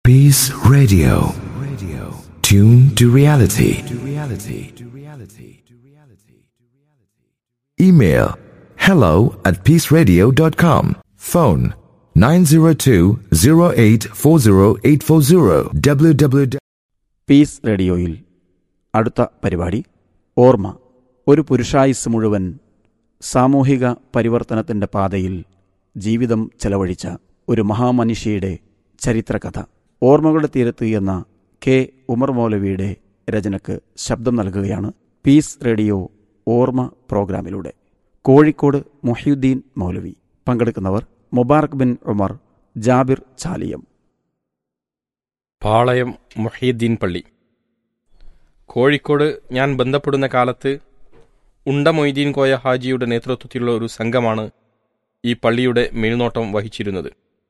Peace Radio. Radio. Tune to reality. To reality. To reality. To reality. Email hello at peaceradio.com. Phone 902-0840840 www. Peace റേഡിയോയിൽ അടുത്ത പരിപാടി ഓർമ്മ ഒരു പുരുഷായുസ് മുഴുവൻ സാമൂഹിക പരിവർത്തനത്തിൻ്റെ പാതയിൽ ജീവിതം ചെലവഴിച്ച ഒരു മഹാമനുഷ്യയുടെ ചരിത്രകഥ ഓർമ്മകളുടെ തീരത്ത് എന്ന കെ ഉമർ മൗലവിയുടെ രചനയ്ക്ക് ശബ്ദം നൽകുകയാണ് പീസ് റേഡിയോ ഓർമ്മ പ്രോഗ്രാമിലൂടെ കോഴിക്കോട് മൊഹ്യുദ്ദീൻ മൗലവി പങ്കെടുക്കുന്നവർ മുബാറക് ബിൻ ഉമർ ജാബിർ ചാലിയം പാളയം മുഹീദ്ദീൻ പള്ളി കോഴിക്കോട് ഞാൻ ബന്ധപ്പെടുന്ന കാലത്ത് ഉണ്ട മൊയ്തീൻ കോയ ഹാജിയുടെ നേതൃത്വത്തിലുള്ള ഒരു സംഘമാണ് ഈ പള്ളിയുടെ മേൽനോട്ടം വഹിച്ചിരുന്നത്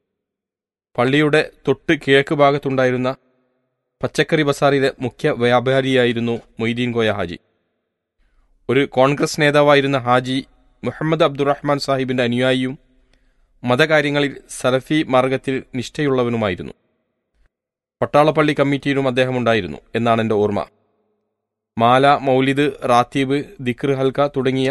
പള്ളിയുടെ തൊട്ട് കിഴക്ക് ഭാഗത്തുണ്ടായിരുന്ന പച്ചക്കറി ബസാറിലെ മുഖ്യ വ്യാപാരിയായിരുന്നു മൊയ്തീൻ കോയ ഹാജി ഒരു കോൺഗ്രസ് നേതാവായിരുന്ന ഹാജി മുഹമ്മദ് അബ്ദുറഹ്മാൻ സാഹിബിന്റെ അനുയായിയും മതകാര്യങ്ങളിൽ സലഫി മാർഗത്തിൽ നിഷ്ഠയുള്ളവനുമായിരുന്നു പട്ടാളപ്പള്ളി കമ്മിറ്റിയിലും അദ്ദേഹം ഉണ്ടായിരുന്നു എന്നാണ് എൻ്റെ ഓർമ്മ മാല മൗലിദ് റാത്തീബ് ദിക്ർ ഹൽക്ക തുടങ്ങിയ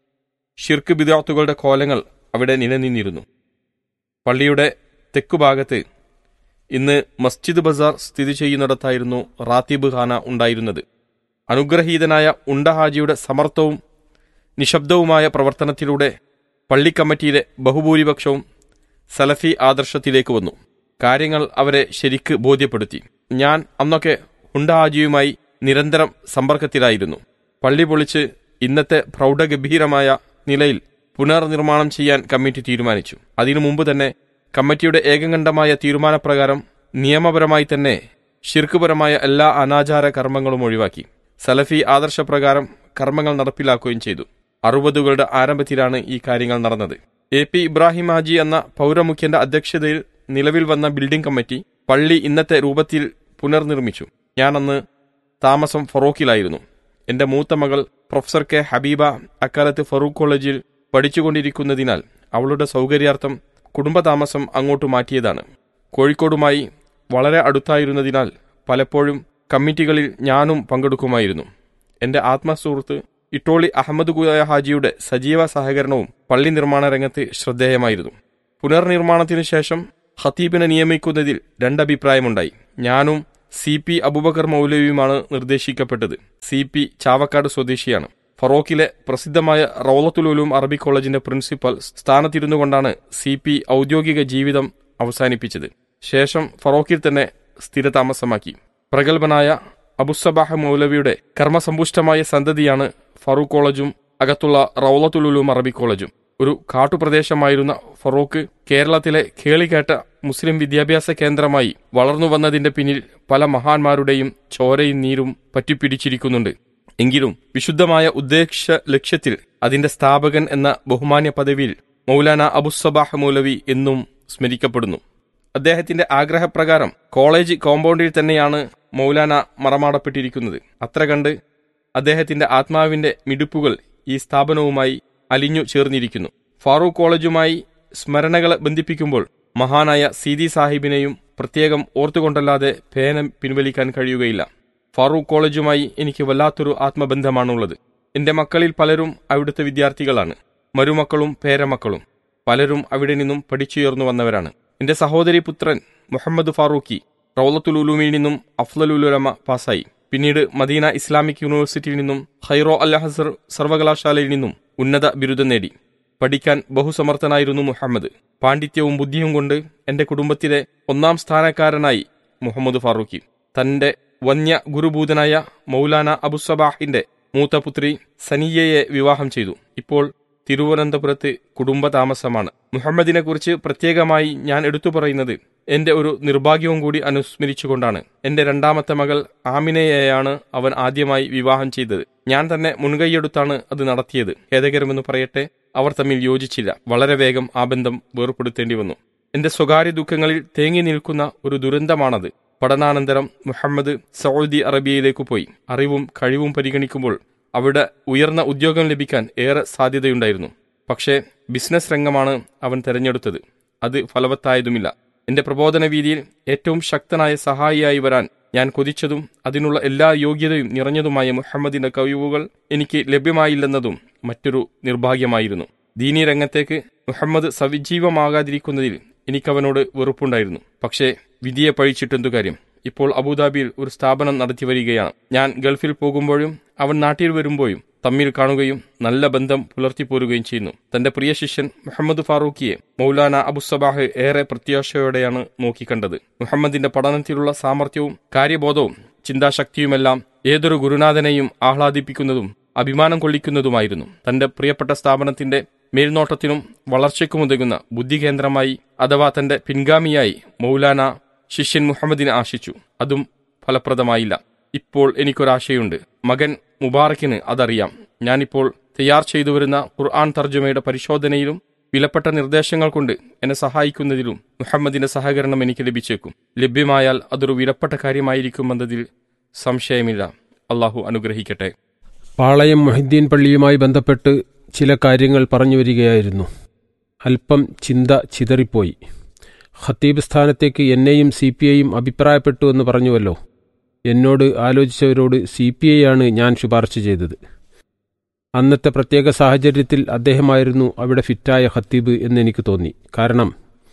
ഷിർക്ക് ബിദാത്തുകളുടെ കോലങ്ങൾ അവിടെ നിലനിന്നിരുന്നു പള്ളിയുടെ തെക്കുഭാഗത്ത് ഇന്ന് മസ്ജിദ് ബസാർ സ്ഥിതി ചെയ്യുന്നിടത്തായിരുന്നു റാത്തീബ് ഖാന ഉണ്ടായിരുന്നത് അനുഗ്രഹീതനായ ഉണ്ടഹാജിയുടെ സമർത്ഥവും നിശബ്ദവുമായ പ്രവർത്തനത്തിലൂടെ പള്ളി കമ്മിറ്റിയിലെ ബഹുഭൂരിപക്ഷവും സലഫി ആദർശത്തിലേക്ക് വന്നു കാര്യങ്ങൾ അവരെ ശരിക്ക് ബോധ്യപ്പെടുത്തി ഞാൻ അന്നൊക്കെ ഹുണ്ടഹാജിയുമായി നിരന്തരം സമ്പർക്കത്തിലായിരുന്നു പള്ളി പൊളിച്ച് ഇന്നത്തെ പ്രൗഢഗംഭീരമായ നിലയിൽ പുനർനിർമ്മാണം ചെയ്യാൻ കമ്മിറ്റി തീരുമാനിച്ചു അതിനു മുമ്പ് തന്നെ കമ്മിറ്റിയുടെ ഏകകണ്ഠമായ തീരുമാനപ്രകാരം നിയമപരമായി തന്നെ ഷിർക്കുപരമായ എല്ലാ അനാചാര കർമ്മങ്ങളും ഒഴിവാക്കി സലഫി ആദർശപ്രകാരം കർമ്മങ്ങൾ നടപ്പിലാക്കുകയും ചെയ്തു അറുപതുകളുടെ ആരംഭത്തിലാണ് ഈ കാര്യങ്ങൾ നടന്നത് എ പി ഇബ്രാഹിം ഹാജി എന്ന പൗരമുഖ്യന്റെ അധ്യക്ഷതയിൽ നിലവിൽ വന്ന ബിൽഡിംഗ് കമ്മിറ്റി പള്ളി ഇന്നത്തെ രൂപത്തിൽ പുനർനിർമ്മിച്ചു ഞാൻ അന്ന് താമസം ഫറൂഖിലായിരുന്നു എന്റെ മൂത്ത മകൾ പ്രൊഫസർ കെ ഹബീബ അക്കാലത്ത് ഫറൂഖ് കോളേജിൽ പഠിച്ചുകൊണ്ടിരിക്കുന്നതിനാൽ അവളുടെ സൗകര്യാർത്ഥം കുടുംബതാമസം അങ്ങോട്ട് മാറ്റിയതാണ് കോഴിക്കോടുമായി വളരെ അടുത്തായിരുന്നതിനാൽ പലപ്പോഴും കമ്മിറ്റികളിൽ ഞാനും പങ്കെടുക്കുമായിരുന്നു എന്റെ ആത്മസുഹൃത്ത് ഇട്ടോളി അഹമ്മദ് ഗുയ ഹാജിയുടെ സജീവ സഹകരണവും പള്ളി നിർമ്മാണ രംഗത്ത് ശ്രദ്ധേയമായിരുന്നു പുനർനിർമ്മാണത്തിനു ശേഷം ഖത്തീബിനെ നിയമിക്കുന്നതിൽ രണ്ടഭിപ്രായമുണ്ടായി ഞാനും സി പി അബുബക്കർ മൗലവിയുമാണ് നിർദ്ദേശിക്കപ്പെട്ടത് സി പി ചാവക്കാട് സ്വദേശിയാണ് ഫറോക്കിലെ പ്രസിദ്ധമായ റൌലത്തുലുലും അറബി കോളേജിന്റെ പ്രിൻസിപ്പൽ സ്ഥാനത്തിരുന്നു കൊണ്ടാണ് സി പി ഔദ്യോഗിക ജീവിതം അവസാനിപ്പിച്ചത് ശേഷം ഫറോക്കിൽ തന്നെ സ്ഥിരതാമസമാക്കി പ്രഗത്ഭനായ അബുസബാഹ് മൗലവിയുടെ കർമ്മസമ്പുഷ്ടമായ സന്തതിയാണ് ഫറൂഖ് കോളേജും അകത്തുള്ള റൌലത്തുലുലും അറബി കോളേജും ഒരു കാട്ടുപ്രദേശമായിരുന്ന ഫറൂഖ് കേരളത്തിലെ കേളികേട്ട മുസ്ലിം വിദ്യാഭ്യാസ കേന്ദ്രമായി വളർന്നു വന്നതിന്റെ പിന്നിൽ പല മഹാന്മാരുടെയും ചോരയും നീരും പറ്റിപ്പിടിച്ചിരിക്കുന്നുണ്ട് എങ്കിലും വിശുദ്ധമായ ഉദ്ദേശ ലക്ഷ്യത്തിൽ അതിന്റെ സ്ഥാപകൻ എന്ന ബഹുമാന്യ പദവിയിൽ മൗലാന അബുസബാഹ് മൗലവി എന്നും സ്മരിക്കപ്പെടുന്നു അദ്ദേഹത്തിന്റെ ആഗ്രഹപ്രകാരം കോളേജ് കോമ്പൗണ്ടിൽ തന്നെയാണ് മൗലാന മറമാടപ്പെട്ടിരിക്കുന്നത് അത്ര കണ്ട് അദ്ദേഹത്തിന്റെ ആത്മാവിന്റെ മിടുപ്പുകൾ ഈ സ്ഥാപനവുമായി അലിഞ്ഞു ചേർന്നിരിക്കുന്നു ഫാറൂഖ് കോളേജുമായി സ്മരണകളെ ബന്ധിപ്പിക്കുമ്പോൾ മഹാനായ സീതി സാഹിബിനെയും പ്രത്യേകം ഓർത്തുകൊണ്ടല്ലാതെ പേന പിൻവലിക്കാൻ കഴിയുകയില്ല ഫാറൂഖ് കോളേജുമായി എനിക്ക് വല്ലാത്തൊരു ആത്മബന്ധമാണുള്ളത് എന്റെ മക്കളിൽ പലരും അവിടുത്തെ വിദ്യാർത്ഥികളാണ് മരുമക്കളും പേരമക്കളും പലരും അവിടെ നിന്നും പഠിച്ചുയർന്നു വന്നവരാണ് എന്റെ സഹോദരി പുത്രൻ മുഹമ്മദ് ഫാറൂഖി റൌലത്തുൽ ഉലൂമിൽ നിന്നും അഫ്ലലുലമ പാസായി പിന്നീട് മദീന ഇസ്ലാമിക് യൂണിവേഴ്സിറ്റിയിൽ നിന്നും ഹൈറോ അൽ ഹസർ സർവകലാശാലയിൽ നിന്നും ഉന്നത ബിരുദം നേടി പഠിക്കാൻ ബഹുസമർത്ഥനായിരുന്നു മുഹമ്മദ് പാണ്ഡിത്യവും ബുദ്ധിയും കൊണ്ട് എന്റെ കുടുംബത്തിലെ ഒന്നാം സ്ഥാനക്കാരനായി മുഹമ്മദ് ഫാറൂഖി തന്റെ വന്യ ഗുരുഭൂതനായ മൗലാന അബുസബാഹിന്റെ മൂത്ത പുത്രി സനിയയെ വിവാഹം ചെയ്തു ഇപ്പോൾ തിരുവനന്തപുരത്ത് കുടുംബ താമസമാണ് മുഹമ്മദിനെ കുറിച്ച് പ്രത്യേകമായി ഞാൻ എടുത്തു പറയുന്നത് എന്റെ ഒരു നിർഭാഗ്യവും കൂടി അനുസ്മരിച്ചുകൊണ്ടാണ് എന്റെ രണ്ടാമത്തെ മകൾ ആമിനയെയാണ് അവൻ ആദ്യമായി വിവാഹം ചെയ്തത് ഞാൻ തന്നെ മുൻകൈയെടുത്താണ് അത് നടത്തിയത് ഖേദകരമെന്ന് പറയട്ടെ അവർ തമ്മിൽ യോജിച്ചില്ല വളരെ വേഗം ആ ബന്ധം വേർപ്പെടുത്തേണ്ടി വന്നു എന്റെ സ്വകാര്യ ദുഃഖങ്ങളിൽ തേങ്ങി നിൽക്കുന്ന ഒരു ദുരന്തമാണത് പഠനാനന്തരം മുഹമ്മദ് സൗദി അറേബ്യയിലേക്ക് പോയി അറിവും കഴിവും പരിഗണിക്കുമ്പോൾ അവിടെ ഉയർന്ന ഉദ്യോഗം ലഭിക്കാൻ ഏറെ സാധ്യതയുണ്ടായിരുന്നു പക്ഷേ ബിസിനസ് രംഗമാണ് അവൻ തെരഞ്ഞെടുത്തത് അത് ഫലവത്തായതുമില്ല എന്റെ പ്രബോധന വീതിയിൽ ഏറ്റവും ശക്തനായ സഹായിയായി വരാൻ ഞാൻ കൊതിച്ചതും അതിനുള്ള എല്ലാ യോഗ്യതയും നിറഞ്ഞതുമായ മുഹമ്മദിന്റെ കഴിവുകൾ എനിക്ക് ലഭ്യമായില്ലെന്നതും മറ്റൊരു നിർഭാഗ്യമായിരുന്നു ദീനീ രംഗത്തേക്ക് മുഹമ്മദ് സവിജീവമാകാതിരിക്കുന്നതിൽ എനിക്കവനോട് വെറുപ്പുണ്ടായിരുന്നു പക്ഷേ വിധിയെ പഴിച്ചിട്ടെന്തു കാര്യം ഇപ്പോൾ അബുദാബിയിൽ ഒരു സ്ഥാപനം നടത്തി വരികയാണ് ഞാൻ ഗൾഫിൽ പോകുമ്പോഴും അവൻ നാട്ടിൽ വരുമ്പോഴും തമ്മിൽ കാണുകയും നല്ല ബന്ധം പുലർത്തിപ്പോരുകയും ചെയ്യുന്നു തന്റെ പ്രിയ ശിഷ്യൻ മുഹമ്മദ് ഫാറൂഖിയെ മൗലാന അബുസബാഹ് ഏറെ പ്രത്യാശയോടെയാണ് നോക്കിക്കണ്ടത് മുഹമ്മദിന്റെ പഠനത്തിലുള്ള സാമർഥ്യവും കാര്യബോധവും ചിന്താശക്തിയുമെല്ലാം ഏതൊരു ഗുരുനാഥനെയും ആഹ്ലാദിപ്പിക്കുന്നതും അഭിമാനം കൊള്ളിക്കുന്നതുമായിരുന്നു തന്റെ പ്രിയപ്പെട്ട സ്ഥാപനത്തിന്റെ മേൽനോട്ടത്തിനും വളർച്ചയ്ക്കുമുതകുന്ന ബുദ്ധികേന്ദ്രമായി അഥവാ തന്റെ പിൻഗാമിയായി മൗലാന ശിഷ്യൻ മുഹമ്മദിനെ ആശിച്ചു അതും ഫലപ്രദമായില്ല ഇപ്പോൾ എനിക്കൊരാശയുണ്ട് മകൻ മുബാറക്കിന് അതറിയാം ഞാനിപ്പോൾ തയ്യാർ ചെയ്തു വരുന്ന ഖുർആൻ തർജ്ജമയുടെ പരിശോധനയിലും വിലപ്പെട്ട നിർദ്ദേശങ്ങൾ കൊണ്ട് എന്നെ സഹായിക്കുന്നതിലും മുഹമ്മദിന്റെ സഹകരണം എനിക്ക് ലഭിച്ചേക്കും ലഭ്യമായാൽ അതൊരു വിലപ്പെട്ട കാര്യമായിരിക്കുമെന്നതിൽ സംശയമില്ല അള്ളാഹു അനുഗ്രഹിക്കട്ടെ പാളയം മൊഹിദ്ദീൻ പള്ളിയുമായി ബന്ധപ്പെട്ട് ചില കാര്യങ്ങൾ പറഞ്ഞു വരികയായിരുന്നു അല്പം ചിന്ത ചിതറിപ്പോയി ഖത്തീബ് സ്ഥാനത്തേക്ക് എന്നെയും സി പി ഐയും അഭിപ്രായപ്പെട്ടു എന്ന് പറഞ്ഞുവല്ലോ എന്നോട് ആലോചിച്ചവരോട് സി പി ഐ ആണ് ഞാൻ ശുപാർശ ചെയ്തത് അന്നത്തെ പ്രത്യേക സാഹചര്യത്തിൽ അദ്ദേഹമായിരുന്നു അവിടെ ഫിറ്റായ ഖത്തീബ് എന്നെനിക്ക് തോന്നി കാരണം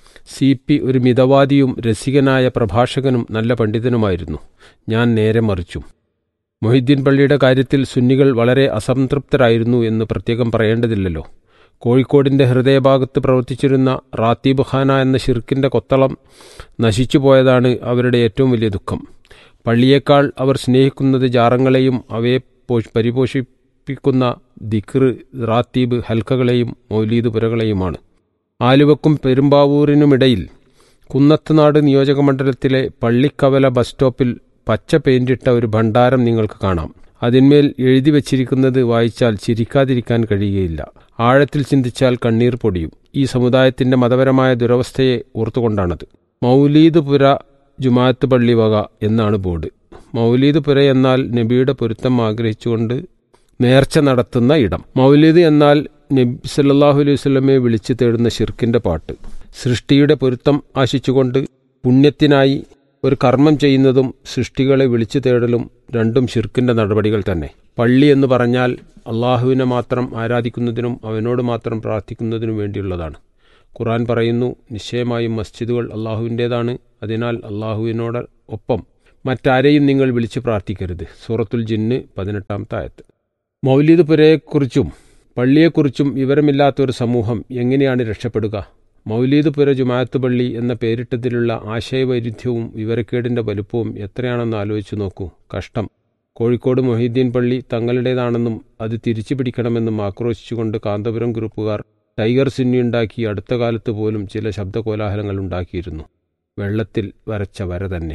സി പി ഒരു മിതവാദിയും രസികനായ പ്രഭാഷകനും നല്ല പണ്ഡിതനുമായിരുന്നു ഞാൻ നേരെ മറിച്ചും മൊഹിദ്ദീൻ പള്ളിയുടെ കാര്യത്തിൽ സുന്നികൾ വളരെ അസംതൃപ്തരായിരുന്നു എന്ന് പ്രത്യേകം പറയേണ്ടതില്ലല്ലോ കോഴിക്കോടിന്റെ ഹൃദയഭാഗത്ത് പ്രവർത്തിച്ചിരുന്ന റാത്തീബ് ഖാന എന്ന ഷിർക്കിന്റെ കൊത്തളം നശിച്ചുപോയതാണ് അവരുടെ ഏറ്റവും വലിയ ദുഃഖം പള്ളിയേക്കാൾ അവർ സ്നേഹിക്കുന്നത് ജാറങ്ങളെയും അവയെ പരിപോഷിപ്പിക്കുന്ന ദിക്ർ റാത്തീബ് ഹൽക്കകളെയും മൗലീദ് പുരകളെയുമാണ് ആലുവക്കും പെരുമ്പാവൂരിനുമിടയിൽ കുന്നത്തുനാട് നിയോജകമണ്ഡലത്തിലെ പള്ളിക്കവല ബസ് സ്റ്റോപ്പിൽ പച്ച പെയിന്റിട്ട ഒരു ഭണ്ഡാരം നിങ്ങൾക്ക് കാണാം അതിന്മേൽ എഴുതി വച്ചിരിക്കുന്നത് വായിച്ചാൽ ചിരിക്കാതിരിക്കാൻ കഴിയുകയില്ല ആഴത്തിൽ ചിന്തിച്ചാൽ കണ്ണീർ പൊടിയും ഈ സമുദായത്തിന്റെ മതപരമായ ദുരവസ്ഥയെ ഓർത്തുകൊണ്ടാണത് മൗലീദ് പുര ജുമാഅത്ത് പള്ളി വക എന്നാണ് ബോർഡ് മൗലീദ് പുര എന്നാൽ നബിയുടെ പൊരുത്തം ആഗ്രഹിച്ചുകൊണ്ട് നേർച്ച നടത്തുന്ന ഇടം മൗലീദ് എന്നാൽ നബി സല്ലാഹു അലൈഹി വസ്ലമെ വിളിച്ചു തേടുന്ന ഷിർക്കിന്റെ പാട്ട് സൃഷ്ടിയുടെ പൊരുത്തം ആശിച്ചുകൊണ്ട് പുണ്യത്തിനായി ഒരു കർമ്മം ചെയ്യുന്നതും സൃഷ്ടികളെ വിളിച്ചു തേടലും രണ്ടും ഷിർക്കിന്റെ നടപടികൾ തന്നെ പള്ളി എന്ന് പറഞ്ഞാൽ അള്ളാഹുവിനെ മാത്രം ആരാധിക്കുന്നതിനും അവനോട് മാത്രം പ്രാർത്ഥിക്കുന്നതിനും വേണ്ടിയുള്ളതാണ് ഖുറാൻ പറയുന്നു നിശ്ചയമായും മസ്ജിദുകൾ അള്ളാഹുവിൻ്റേതാണ് അതിനാൽ അള്ളാഹുവിനോട് ഒപ്പം മറ്റാരെയും നിങ്ങൾ വിളിച്ചു പ്രാർത്ഥിക്കരുത് സൂറത്തുൽ ജിന്ന് പതിനെട്ടാമത്തെ ആയത്ത് മൗലീദ് പുരയെക്കുറിച്ചും പള്ളിയെക്കുറിച്ചും വിവരമില്ലാത്ത ഒരു സമൂഹം എങ്ങനെയാണ് രക്ഷപ്പെടുക മൗലീദ് പുര ജുമാഅത്ത് പള്ളി എന്ന പേരിട്ടതിലുള്ള ആശയവൈരുദ്ധ്യവും വിവരക്കേടിന്റെ വലുപ്പവും എത്രയാണെന്ന് ആലോചിച്ചു നോക്കൂ കഷ്ടം കോഴിക്കോട് മൊഹീദ്ദീൻ പള്ളി തങ്ങളുടേതാണെന്നും അത് തിരിച്ചു പിടിക്കണമെന്നും ആക്രോശിച്ചുകൊണ്ട് കാന്തപുരം ഗ്രൂപ്പുകാർ ടൈഗർ സിന്നിയുണ്ടാക്കി അടുത്ത കാലത്ത് പോലും ചില ശബ്ദകോലാഹലങ്ങൾ ഉണ്ടാക്കിയിരുന്നു വെള്ളത്തിൽ വരച്ച വര തന്നെ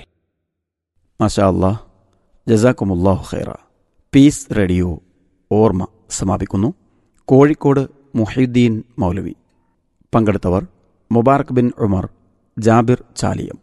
മാഷാ അല്ലാ ജസാക്കുമുല്ലാഹു ഖൈറ പീസ് റേഡിയോ ഓർമ്മ സമാപിക്കുന്നു കോഴിക്കോട് മുഹീദ്ദീൻ മൗലവി പങ്കെടുത്തവർ മുബാറക് ബിൻ ഉമർ ജാബിർ ചാലിയം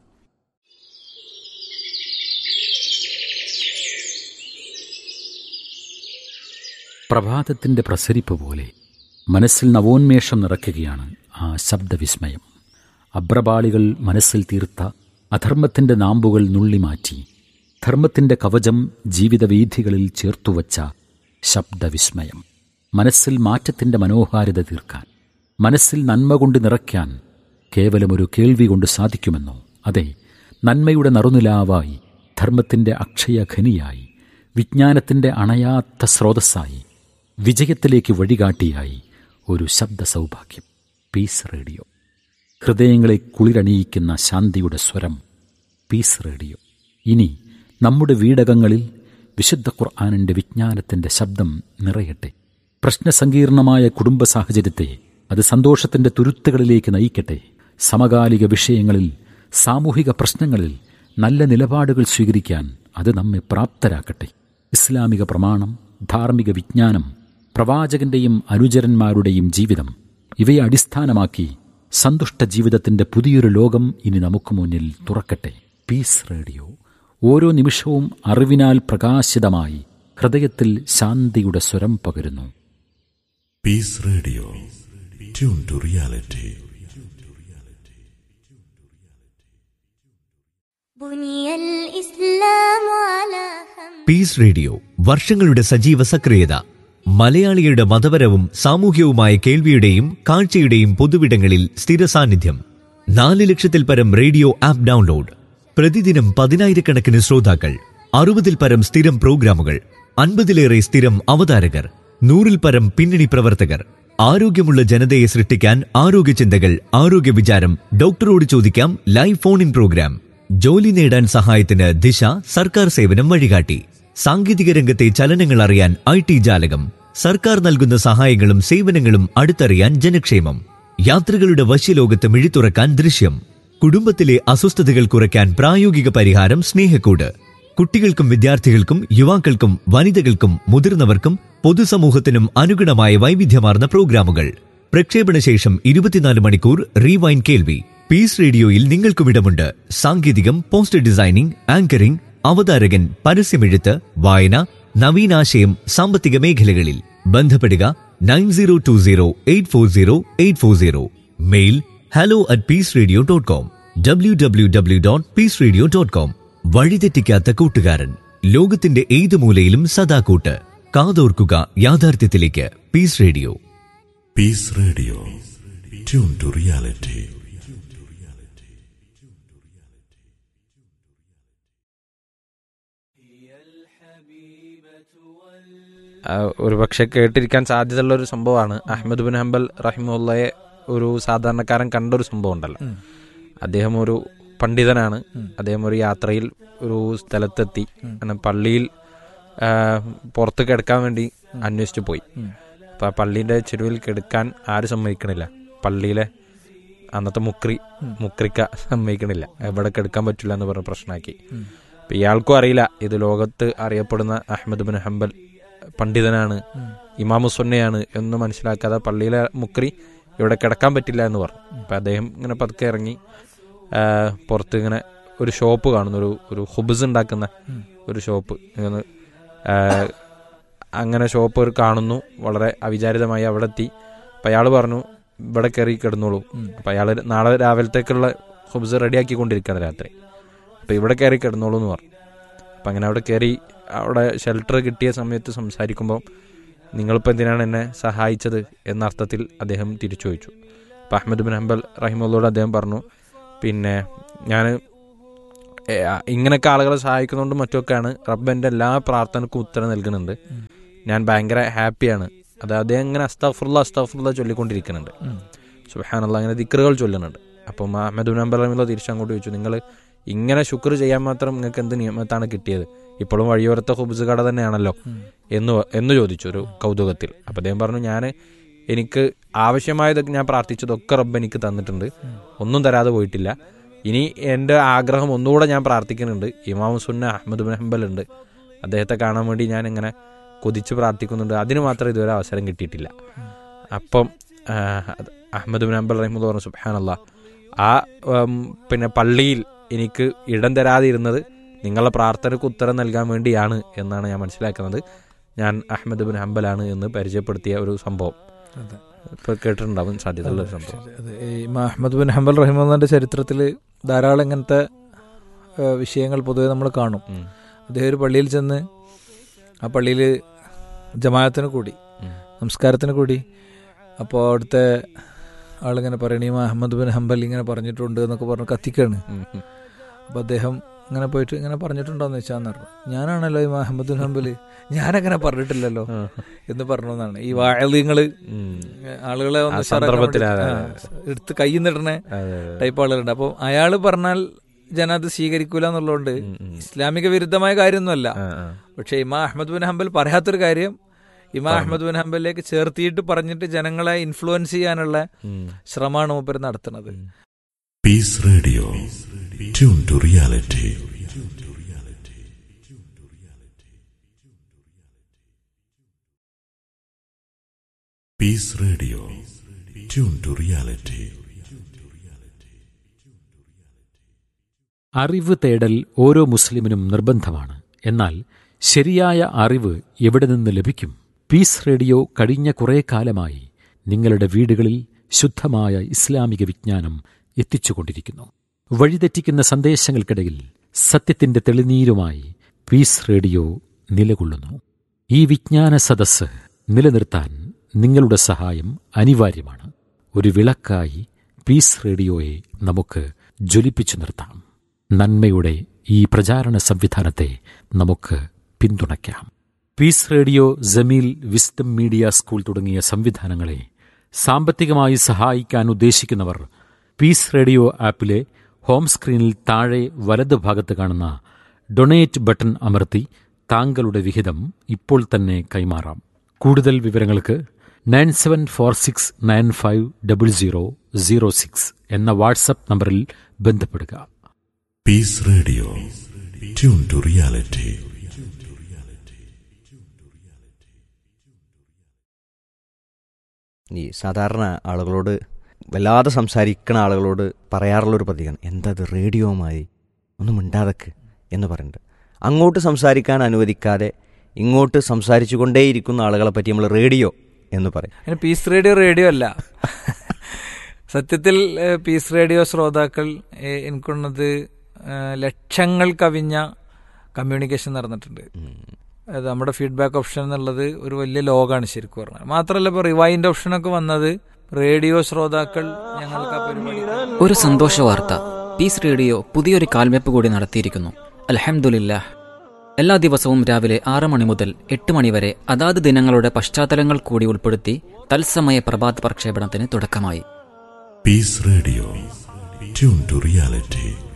പ്രഭാതത്തിന്റെ പ്രസരിപ്പ് പോലെ മനസ്സിൽ നവോന്മേഷം നിറയ്ക്കുകയാണ് ആ ശബ്ദവിസ്മയം അബ്രപാളികൾ മനസ്സിൽ തീർത്ത അധർമ്മത്തിന്റെ നാമ്പുകൾ നുള്ളിമാറ്റി ധർമ്മത്തിന്റെ കവചം ജീവിതവീഥികളിൽ ചേർത്തുവച്ച ശബ്ദവിസ്മയം മനസ്സിൽ മാറ്റത്തിന്റെ മനോഹാരിത തീർക്കാൻ മനസ്സിൽ നന്മ കൊണ്ട് നിറയ്ക്കാൻ കേവലമൊരു കേൾവി കൊണ്ട് സാധിക്കുമെന്നോ അതെ നന്മയുടെ നറുനിലാവായി ധർമ്മത്തിന്റെ അക്ഷയഖനിയായി വിജ്ഞാനത്തിന്റെ അണയാത്ത സ്രോതസ്സായി വിജയത്തിലേക്ക് വഴികാട്ടിയായി ഒരു ശബ്ദ സൗഭാഗ്യം പീസ് റേഡിയോ ഹൃദയങ്ങളെ കുളിരണിയിക്കുന്ന ശാന്തിയുടെ സ്വരം പീസ് റേഡിയോ ഇനി നമ്മുടെ വീടകങ്ങളിൽ വിശുദ്ധ ഖുർആാനിന്റെ വിജ്ഞാനത്തിന്റെ ശബ്ദം നിറയട്ടെ പ്രശ്നസങ്കീർണമായ കുടുംബ സാഹചര്യത്തെ അത് സന്തോഷത്തിന്റെ തുരുത്തുകളിലേക്ക് നയിക്കട്ടെ സമകാലിക വിഷയങ്ങളിൽ സാമൂഹിക പ്രശ്നങ്ങളിൽ നല്ല നിലപാടുകൾ സ്വീകരിക്കാൻ അത് നമ്മെ പ്രാപ്തരാക്കട്ടെ ഇസ്ലാമിക പ്രമാണം ധാർമ്മിക വിജ്ഞാനം പ്രവാചകന്റെയും അനുചരന്മാരുടെയും ജീവിതം ഇവയെ അടിസ്ഥാനമാക്കി സന്തുഷ്ട ജീവിതത്തിന്റെ പുതിയൊരു ലോകം ഇനി നമുക്ക് മുന്നിൽ തുറക്കട്ടെ പീസ് റേഡിയോ ഓരോ നിമിഷവും അറിവിനാൽ പ്രകാശിതമായി ഹൃദയത്തിൽ ശാന്തിയുടെ സ്വരം പകരുന്നു Peace Radio. Tune to reality. بني الإسلام على خمس Peace Radio വർഷങ്ങളുടെ സജീവ സക്രിയത മലയാളികളുടെ മതപരവും സാമൂഹ്യവുമായ കേൾവിയുടെയും കാഴ്ചയുടെയും പൊതുവിടങ്ങളിൽ സ്ഥിര സാന്നിധ്യം നാല് ലക്ഷത്തിൽ പരം റേഡിയോ ആപ്പ് ഡൗൺലോഡ് പ്രതിദിനം പതിനായിരക്കണക്കിന് ശ്രോതാക്കൾ അറുപതിൽ പരം സ്ഥിരം പ്രോഗ്രാമുകൾ അൻപതിലേറെ സ്ഥിരം അവതാരകർ നൂറിൽ പരം പിന്നണി പ്രവർത്തകർ ആരോഗ്യമുള്ള ജനതയെ സൃഷ്ടിക്കാൻ ആരോഗ്യ ചിന്തകൾ ആരോഗ്യ വിചാരം ഡോക്ടറോട് ചോദിക്കാം ലൈവ് ഫോൺ ഇൻ പ്രോഗ്രാം ജോലി നേടാൻ സഹായത്തിന് ദിശ സർക്കാർ സേവനം വഴികാട്ടി സാങ്കേതിക രംഗത്തെ ചലനങ്ങൾ അറിയാൻ ഐ ടി ജാലകം സർക്കാർ നൽകുന്ന സഹായങ്ങളും സേവനങ്ങളും അടുത്തറിയാൻ ജനക്ഷേമം യാത്രകളുടെ വശ്യലോകത്ത് മിഴിത്തുറക്കാൻ ദൃശ്യം കുടുംബത്തിലെ അസ്വസ്ഥതകൾ കുറയ്ക്കാൻ പ്രായോഗിക പരിഹാരം സ്നേഹക്കൂട് കുട്ടികൾക്കും വിദ്യാർത്ഥികൾക്കും യുവാക്കൾക്കും വനിതകൾക്കും മുതിർന്നവർക്കും പൊതുസമൂഹത്തിനും അനുഗുണമായ വൈവിധ്യമാർന്ന പ്രോഗ്രാമുകൾ പ്രക്ഷേപണ ശേഷം ഇരുപത്തിനാല് മണിക്കൂർ റീവൈൻ കേൾവി പീസ് റേഡിയോയിൽ നിങ്ങൾക്കും ഇടമുണ്ട് സാങ്കേതികം പോസ്റ്റർ ഡിസൈനിംഗ് ആങ്കറിംഗ് അവതാരകൻ പരസ്യമെഴുത്ത് വായന നവീനാശയം സാമ്പത്തിക മേഖലകളിൽ ബന്ധപ്പെടുക nine zero two zero eight four zero eight four zero mail hello at Peace Radio dot com W W W dot Peace Radio dot com വഴിതെറ്റിക്കാത്ത കൂട്ടുകാരൻ ലോകത്തിന്റെ ഏത് മൂലയിലും സദാ കൂട്ട് കാതോർക്കുക യാഥാർത്ഥ്യത്തിലേക്ക് Peace Radio Peace Radio. Tune to reality. ആ, ഒരു പക്ഷെ കേട്ടിരിക്കാൻ സാധ്യതയുള്ള ഒരു സംഭവമാണ് അഹമ്മദ് ബിൻ ഹംബൽ റഹിമുള്ളയെ ഒരു സാധാരണക്കാരൻ കണ്ട ഒരു സംഭവം ഉണ്ടല്ലോ അദ്ദേഹം ഒരു പണ്ഡിതനാണ് അദ്ദേഹം ഒരു യാത്രയിൽ ഒരു സ്ഥലത്തെത്തി അങ്ങനെ പള്ളിയിൽ ആ, പുറത്ത് കിടക്കാൻ വേണ്ടി അന്വേഷിച്ചു പോയി അപ്പൊ ആ പള്ളീന്റെ ചെരുവിൽ കിടക്കാൻ ആരും സമ്മതിക്കണില്ല പള്ളിയിലെ അന്നത്തെ മുക്രി മുക്രിക്ക സമ്മതിക്കണില്ല എവിടെ കിടക്കാൻ പറ്റില്ല എന്ന് പറഞ്ഞ പ്രശ്നമാക്കി അപ്പൊ ഇയാൾക്കും അറിയില്ല ഇത് ലോകത്ത് അറിയപ്പെടുന്ന അഹമ്മദ് ബിൻ ഹംബൽ പണ്ഡിതനാണ് ഇമാമു സുന്നയാണ് എന്ന് മനസ്സിലാക്കാതെ പള്ളിയിലെ മുക്രി ഇവിടെ കിടക്കാൻ പറ്റില്ല എന്ന് പറഞ്ഞു അപ്പൊ അദ്ദേഹം ഇങ്ങനെ പതുക്കെ ഇറങ്ങി ആ, പുറത്ത് ഇങ്ങനെ ഒരു ഷോപ്പ് കാണുന്നു ഒരു ഒരു ഹുബ്സ് ഉണ്ടാക്കുന്ന ഒരു ഷോപ്പ് ഇങ്ങനെ ആ, അങ്ങനെ ഷോപ്പ് ഒരു കാണുന്നു വളരെ അവിചാരിതമായി അവിടെ എത്തി അപ്പം അയാൾ പറഞ്ഞു ഇവിടെ കയറി കിടന്നോളൂ അപ്പം അയാൾ നാളെ രാവിലത്തേക്കുള്ള ഹുബ്സ് റെഡിയാക്കിക്കൊണ്ടിരിക്കുകയാണ് രാത്രി അപ്പം ഇവിടെ കയറി കിടന്നോളൂ എന്ന് പറഞ്ഞു അപ്പം അങ്ങനെ അവിടെ കയറി അവിടെ ഷെൽട്ടർ കിട്ടിയ സമയത്ത് സംസാരിക്കുമ്പോൾ നിങ്ങളിപ്പോൾ എന്തിനാണ് എന്നെ സഹായിച്ചത് എന്ന അർത്ഥത്തിൽ അദ്ദേഹം തിരിച്ചു ചോദിച്ചു അപ്പം അഹമ്മദ് ബിൻ ഹംബൽ റഹിമുള്ളോട് അദ്ദേഹം പറഞ്ഞു പിന്നെ ഞാൻ ഇങ്ങനെയൊക്കെ ആളുകളെ സഹായിക്കുന്നതുകൊണ്ട് മറ്റൊക്കെയാണ് റബ്ബൻ്റെ എല്ലാ പ്രാർത്ഥനക്കും ഉത്തരം നൽകുന്നുണ്ട് ഞാൻ ഭയങ്കര ഹാപ്പിയാണ് അത് അദ്ദേഹം ഇങ്ങനെ അസ്താഫുള്ള അസ്താഫുള്ള ചൊല്ലിക്കൊണ്ടിരിക്കുന്നുണ്ട് സുഹാനുള്ള അങ്ങനെ ദിക്കറുകൾ ചൊല്ലുന്നുണ്ട് അപ്പം അഹമ്മദ് ബിൻ ഹംബൽ റഹിമുള്ള തിരിച്ചങ്ങോട്ട് ചോദിച്ചു നിങ്ങൾ ഇങ്ങനെ ശുക്ർ ചെയ്യാൻ മാത്രം നിങ്ങൾക്ക് എന്ത് നിയമത്താണ് കിട്ടിയത് ഇപ്പോഴും വഴിയോരത്തെ ഹുബ്സ് കട തന്നെയാണല്ലോ എന്ന് വ- എന്ന് ചോദിച്ചു ഒരു കൗതുകത്തിൽ അപ്പം അദ്ദേഹം പറഞ്ഞു ഞാൻ എനിക്ക് ആവശ്യമായതൊക്കെ ഞാൻ പ്രാർത്ഥിച്ചതൊക്കെ റബ്ബ് എനിക്ക് തന്നിട്ടുണ്ട് ഒന്നും തരാതെ പോയിട്ടില്ല ഇനി എൻ്റെ ആഗ്രഹം ഒന്നുകൂടെ ഞാൻ പ്രാർത്ഥിക്കുന്നുണ്ട് ഇമാം സുന്ന അഹമ്മദ് ബിൻ ഹംബൽ ഉണ്ട് അദ്ദേഹത്തെ കാണാൻ വേണ്ടി ഞാൻ ഇങ്ങനെ കൊതിച്ച് പ്രാർത്ഥിക്കുന്നുണ്ട് അതിന് മാത്രം ഇതുവരെ അവസരം കിട്ടിയിട്ടില്ല അപ്പം ആ, അത് അഹമ്മദ് ബിൻ ഹംബൽ റഹിമുള്ള പറഞ്ഞു സുബാനല്ല ആ ഉം, പിന്നെ പള്ളിയിൽ എനിക്ക് ഇടം തരാതെ ഇരുന്നത് നിങ്ങളുടെ പ്രാർത്ഥനയ്ക്ക് ഉത്തരം നൽകാൻ വേണ്ടിയാണ് എന്നാണ് ഞാൻ മനസ്സിലാക്കുന്നത് ഞാൻ അഹമ്മദ് ബിൻ ഹംബലാണ് എന്ന് പരിചയപ്പെടുത്തിയ ഒരു സംഭവം അതെ. ഇപ്പൊ കേട്ടിട്ടുണ്ടാവും സാധ്യതയുള്ള ഒരു സംഭവം അതെ. ഈ ഇമാം അഹമ്മദ് ബിൻ ഹംബൽ റഹിമുള്ളന്റെ ചരിത്രത്തിൽ ധാരാളം ഇങ്ങനത്തെ ആ, വിഷയങ്ങൾ പൊതുവെ നമ്മൾ കാണും ഉം. അദ്ദേഹം ഒരു പള്ളിയിൽ ചെന്ന് ആ പള്ളിയിൽ ജമാഅത്തിന് കൂടി ഉം. നമസ്കാരത്തിന് കൂടി അപ്പോൾ അവിടുത്തെ ആളിങ്ങനെ പറയണ ഈ അഹമ്മദ് ബിൻ ഹംബൽ ഇങ്ങനെ പറഞ്ഞിട്ടുണ്ട് എന്നൊക്കെ പറഞ്ഞ് കത്തിക്കാണ് ഉം, ഉം. അപ്പോൾ അദ്ദേഹം ഇങ്ങനെ പോയിട്ട് ഇങ്ങനെ പറഞ്ഞിട്ടുണ്ടോന്ന് വെച്ചാന്ന് പറഞ്ഞു ഞാനാണല്ലോ ഈ അഹമ്മദ് ബിൻ ഹംബൽ ഞാനങ്ങനെ പറഞ്ഞിട്ടില്ലല്ലോ ആ. എന്ന് പറഞ്ഞു എന്നാണ് ഈ വാഴലിങ്ങള് ഉം. ആളുകളെ ആ ഒന്ന് ഉഷാറാക്കാൻ സന്ദർഭത്തിൽ വേണ്ടി, അതെ, ആ, എടുത്ത് കൈ നിടണേ അതെ, അതെ. ടൈപ്പ് ആളുകളുണ്ട് അപ്പോൾ അയാൾ പറഞ്ഞാൽ ജന അത് സ്വീകരിക്കൂല എന്നുള്ളതുകൊണ്ട് ഉം, ഉം. ഇസ്ലാമിക വിരുദ്ധമായ കാര്യമൊന്നുമല്ല ആ, ആ. പക്ഷെ ഇമാ അഹമ്മദ് ബിൻ ഹംബൽ പറയാത്തൊരു കാര്യം ഇമാ പറഞ്ഞു. അഹമ്മദ് ബിൻ ഹംബലിലേക്ക് ചേർത്തിയിട്ട് പറഞ്ഞിട്ട് ജനങ്ങളെ ഇൻഫ്ലുവൻസ് ചെയ്യാനുള്ള ഉം. ശ്രമമാണ് മൂപ്പർ നടത്തുന്നത് Peace Radio. Tune to reality. Peace Radio. Tune to reality. അറിവ് തേടൽ ഓരോ മുസ്ലിമിനും നിർബന്ധമാണ് എന്നാൽ ശരിയായ അറിവ് എവിടെ നിന്ന് ലഭിക്കും പീസ് റേഡിയോ കഴിഞ്ഞ കുറേ കാലമായി നിങ്ങളുടെ വീടുകളിൽ ശുദ്ധമായ ഇസ്ലാമിക വിജ്ഞാനം എത്തിച്ചുകൊണ്ടിരിക്കുന്നു വഴിതെറ്റിക്കുന്ന സന്ദേശങ്ങൾക്കിടയിൽ സത്യത്തിന്റെ തെളിനീരുമായി പീസ് റേഡിയോ നിലകൊള്ളുന്നു ഈ വിജ്ഞാന സദസ്സ് നിലനിർത്താൻ നിങ്ങളുടെ സഹായം അനിവാര്യമാണ് ഒരു വിളക്കായി പീസ് റേഡിയോയെ നമുക്ക് ജ്വലിപ്പിച്ചു നിർത്താം നന്മയുടെ ഈ പ്രചാരണ സംവിധാനത്തെ നമുക്ക് പിന്തുണയ്ക്കാം Peace Radio Jameel Wisdom Media school തുടങ്ങിയ സംവിധാനങ്ങളെ സാമ്പത്തികമായി സഹായിക്കാൻ ഉദ്ദേശിക്കുന്നവർ പീസ് റേഡിയോ ആപ്പിലെ ഹോം സ്ക്രീനിൽ താഴെ വലത് ഭാഗത്ത് കാണുന്ന ഡൊണേറ്റ് ബട്ടൺ അമർത്തി താങ്കളുടെ വിഹിതം ഇപ്പോൾ തന്നെ കൈമാറാം കൂടുതൽ വിവരങ്ങൾക്ക് nine seven four six nine five double zero zero six എന്ന വാട്സപ്പ് നമ്പറിൽ ബന്ധപ്പെടുക Peace Radio. Tune to reality. ഈ സാധാരണ ആളുകളോട് വല്ലാതെ സംസാരിക്കുന്ന ആളുകളോട് പറയാറുള്ളൊരു പതിയാണ് എന്തത് റേഡിയോമായി ഒന്നും മിണ്ടാതക്ക് എന്ന് പറയുന്നുണ്ട് അങ്ങോട്ട് സംസാരിക്കാൻ അനുവദിക്കാതെ ഇങ്ങോട്ട് സംസാരിച്ചു കൊണ്ടേയിരിക്കുന്ന ആളുകളെ പറ്റി നമ്മൾ റേഡിയോ എന്ന് പറയും അതിന് പീസ് റേഡിയോ റേഡിയോ അല്ല സത്യത്തിൽ ഏഹ്, പീസ് റേഡിയോ ശ്രോതാക്കൾ ഏഹ്, എനിക്കുള്ളത് ഏഹ്, ലക്ഷങ്ങൾ കവിഞ്ഞ കമ്മ്യൂണിക്കേഷൻ നടന്നിട്ടുണ്ട് അത് നമ്മുടെ ഫീഡ്ബാക്ക് ഓപ്ഷൻ എന്നുള്ളത് ഒരു വലിയ ലോകമാണ് ശരിക്കും പറഞ്ഞാൽ മാത്രമല്ല ഇപ്പോൾ റിവൈൻഡ് ഓപ്ഷനൊക്കെ വന്നത് റേഡിയോ ശ്രോതാക്കൾ ഞങ്ങൾക്ക് ആ പരിപാടി ഒരു സന്തോഷ വാർത്ത പീസ് റേഡിയോ പുതിയൊരു കാൽവെപ്പ് കൂടി നടത്തിയിരിക്കുന്നു അൽഹംദുലില്ലാഹ് എല്ലാ ദിവസവും രാവിലെ ആറ് മണി മുതൽ എട്ട് മണി വരെ അതാത് ദിനങ്ങളുടെ പശ്ചാത്തലങ്ങൾ കൂടി ഉൾപ്പെടുത്തി തത്സമയ പ്രഭാത പ്രക്ഷേപണത്തിന് തുടക്കമായി Peace Radio. Tune to reality.